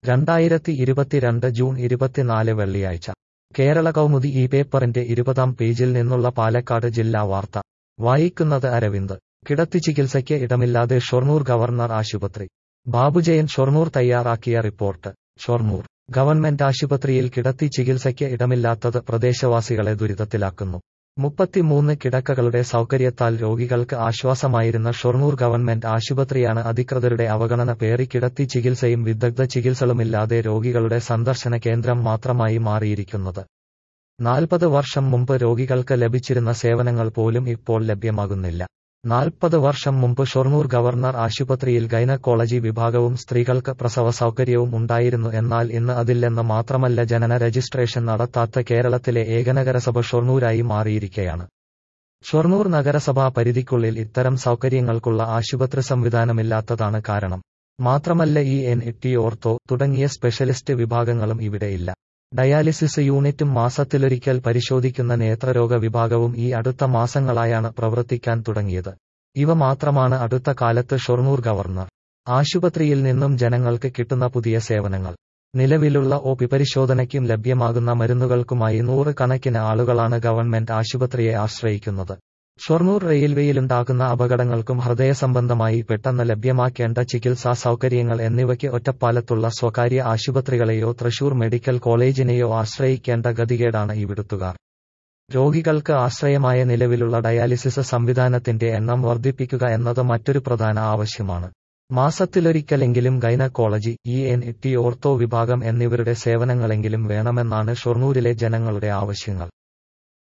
രണ്ടായിരത്തി ഇരുപത്തിരണ്ട് ജൂൺ ഇരുപത്തിനാല് വെള്ളിയാഴ്ച കേരള കൗമുദി ഈ പേപ്പറിന്റെ ഇരുപതാം പേജിൽ നിന്നുള്ള പാലക്കാട് ജില്ലാ വാർത്ത വായിക്കുന്നത് അരവിന്ദ് കിടത്തി ചികിത്സയ്ക്ക് ഇടമില്ലാതെ ഷൊർണൂർ ഗവർണർ ആശുപത്രി ബാബുജയൻ ഷൊർണൂർ തയ്യാറാക്കിയ റിപ്പോർട്ട് ഷൊർണൂർ ഗവൺമെന്റ് ആശുപത്രിയിൽ കിടത്തി ചികിത്സയ്ക്ക് ഇടമില്ലാത്തത് പ്രദേശവാസികളെ ദുരിതത്തിലാക്കുന്നു മുപ്പത്തിമൂന്ന് കിടക്കകളുടെ സൗകര്യത്താൽ രോഗികൾക്ക് ആശ്വാസമായിരുന്ന ഷൊർണൂർ ഗവൺമെന്റ് ആശുപത്രിയാണ് അധികൃതരുടെ അവഗണന പേറി കിടത്തി ചികിത്സയും വിദഗ്ധ ചികിത്സകളുമില്ലാതെ രോഗികളുടെ സന്ദർശന കേന്ദ്രം മാത്രമായി മാറിയിരിക്കുന്നത് നാൽപ്പത് വർഷം മുമ്പ് രോഗികൾക്ക് ലഭിച്ചിരുന്ന സേവനങ്ങൾ പോലും ഇപ്പോൾ ലഭ്യമാകുന്നില്ല നാൽപ്പത് വർഷം മുമ്പ് ഷൊർണൂർ ഗവർണർ ആശുപത്രിയിൽ ഗൈനക്കോളജി വിഭാഗവും സ്ത്രീകൾക്ക് പ്രസവ സൗകര്യവും ഉണ്ടായിരുന്നു എന്നാൽ ഇന്ന് അതില്ലെന്ന് മാത്രമല്ല ജനന രജിസ്ട്രേഷൻ നടത്താത്ത കേരളത്തിലെ ഏക നഗരസഭ ഷൊർണൂരായി മാറിയിരിക്കയാണ് ഷൊർണൂർ നഗരസഭാ പരിധിക്കുള്ളിൽ ഇത്തരം സൗകര്യങ്ങൾക്കുള്ള ആശുപത്രി സംവിധാനമില്ലാത്തതാണ് കാരണം മാത്രമല്ല ഇ എൻ ടി ഓർത്തോ തുടങ്ങിയ സ്പെഷ്യലിസ്റ്റ് വിഭാഗങ്ങളും ഇവിടെയില്ല ഡയാലിസിസ് യൂണിറ്റും മാസത്തിലൊരിക്കൽ പരിശോധിക്കുന്ന നേത്രരോഗ വിഭാഗവും ഈ അടുത്ത മാസങ്ങളായാണ് പ്രവർത്തിക്കാൻ തുടങ്ങിയത് ഇവ മാത്രമാണ് അടുത്ത കാലത്ത് ഷൊർണൂർ ഗവർണർ ആശുപത്രിയിൽ നിന്നും ജനങ്ങൾക്ക് കിട്ടുന്ന പുതിയ സേവനങ്ങൾ നിലവിലുള്ള ഒ പി പരിശോധനയ്ക്കും ലഭ്യമാകുന്ന മരുന്നുകൾക്കുമായി നൂറ് കണക്കിന് ആളുകളാണ് ഗവൺമെന്റ് ആശുപത്രിയെ ആശ്രയിക്കുന്നത് ഷൊർണൂർ റെയിൽവേയിലുണ്ടാകുന്ന അപകടങ്ങൾക്കും ഹൃദയ സംബന്ധമായി പെട്ടെന്ന് ലഭ്യമാക്കേണ്ട ചികിത്സാ സൗകര്യങ്ങൾ എന്നിവയ്ക്ക് ഒറ്റപ്പാലത്തുള്ള സ്വകാര്യ ആശുപത്രികളെയോ തൃശൂർ മെഡിക്കൽ കോളേജിനെയോ ആശ്രയിക്കേണ്ട ഗതികേടാണ് ഇവിടുത്തുകാർ രോഗികൾക്ക് ആശ്രയമായ നിലവിലുള്ള ഡയാലിസിസ് സംവിധാനത്തിന്റെ എണ്ണം വർദ്ധിപ്പിക്കുക എന്നത് മറ്റൊരു പ്രധാന ആവശ്യമാണ് മാസത്തിലൊരിക്കലെങ്കിലും gynaecology E N T ortho വിഭാഗം എന്നിവരുടെ സേവനങ്ങളെങ്കിലും വേണമെന്നാണ് ഷൊർണൂരിലെ ജനങ്ങളുടെ ആവശ്യങ്ങൾ